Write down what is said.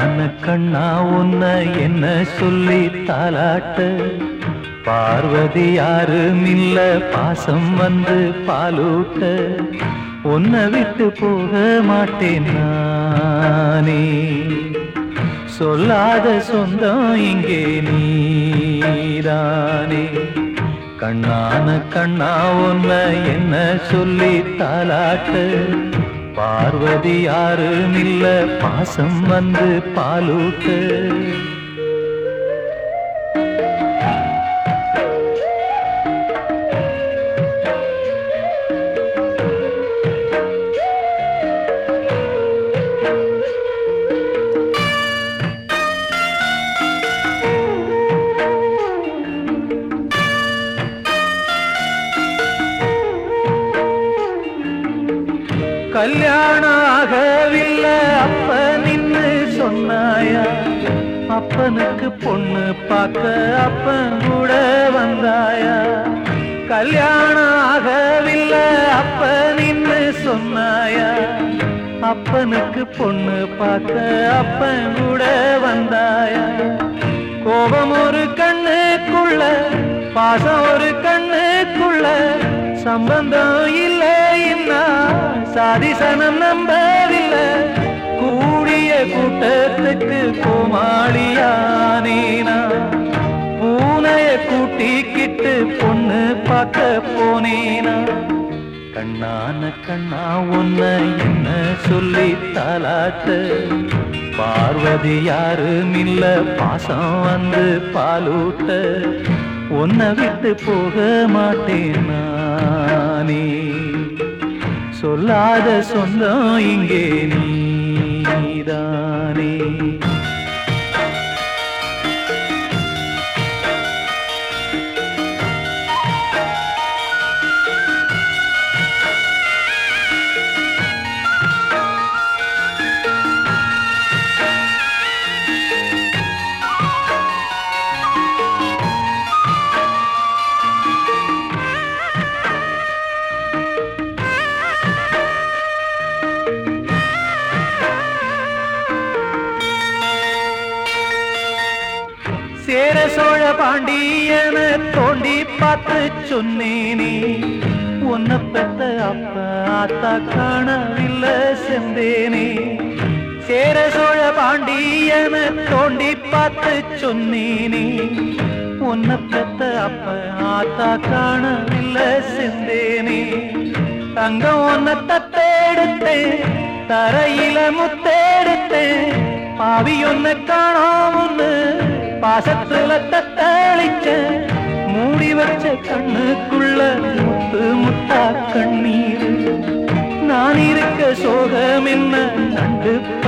கண்ணான கண்ணா உன்ன என்ன சொல்லி தாலாட்ட பார்வதி யாரும் இல்ல பாசம் வந்து பாலூட்ட உன்னை விட்டு போக மாட்டேன் நானே சொல்லாத சொந்தம் இங்கே நீதானே கண்ணான கண்ணா உன்ன என்ன சொல்லி தாலாட்ட பார்வதி யாரும் இல்ல பாசம் வந்து பாலூட்ட கல்யாணம் ஆகவில்லை அப்ப நின்னு சொன்னாயா அப்பனுக்கு பொண்ணு பார்க்க அப்பன் கூட வந்தாயா கல்யாணம் ஆகவில்லை அப்ப நின்னு சொன்னாயா அப்பனுக்கு பொண்ணு பார்க்க அப்பன் கூட வந்தாயா கோபம் ஒரு கண்ணுக்குள்ள பாசம் ஒரு கண்ணுக்குள்ள சம்பந்தம் இல்லை இன்னா சாதிசனம் நம்பவில்லை கூடிய கூட்டத்துக்கு கோமாளியானேனா பூனைய கூட்டிக்கிட்டு பொண்ணு பார்க்க போனேனா கண்ணான கண்ணா உன்ன என்ன சொல்லி தாலாட்ட பார்வதி யாரும் இல்ல பாசம் வந்து பாலூட்ட உன்னை விட்டு போக மாட்டேன் நானே சொல்லாத சொந்தம் இங்கே நீதானே சேர சோழ பாண்டியன தோண்டி பார்த்து சொன்னேனே உன்னை பெத்த அப்ப ஆத்தா காணவில்லை செந்தேனே சேர சோழ பாண்டியன தோண்டி பார்த்து சொன்னேனே உன்னை பெத்த அப்ப ஆத்தா காணவில்லை செந்தேனே தங்கம் உன்னை தத்தெடுத்தேன் தரையில முத்தெடுத்தேன் பாவி ஒன்னு காணாமன்னு பாசத்துல தத்தளிச்ச மூடி வச்ச கண்ணுக்குள்ள முத்து முத்தா கண்ணீர் நான் இருக்க சோகம் என்ன நண்டு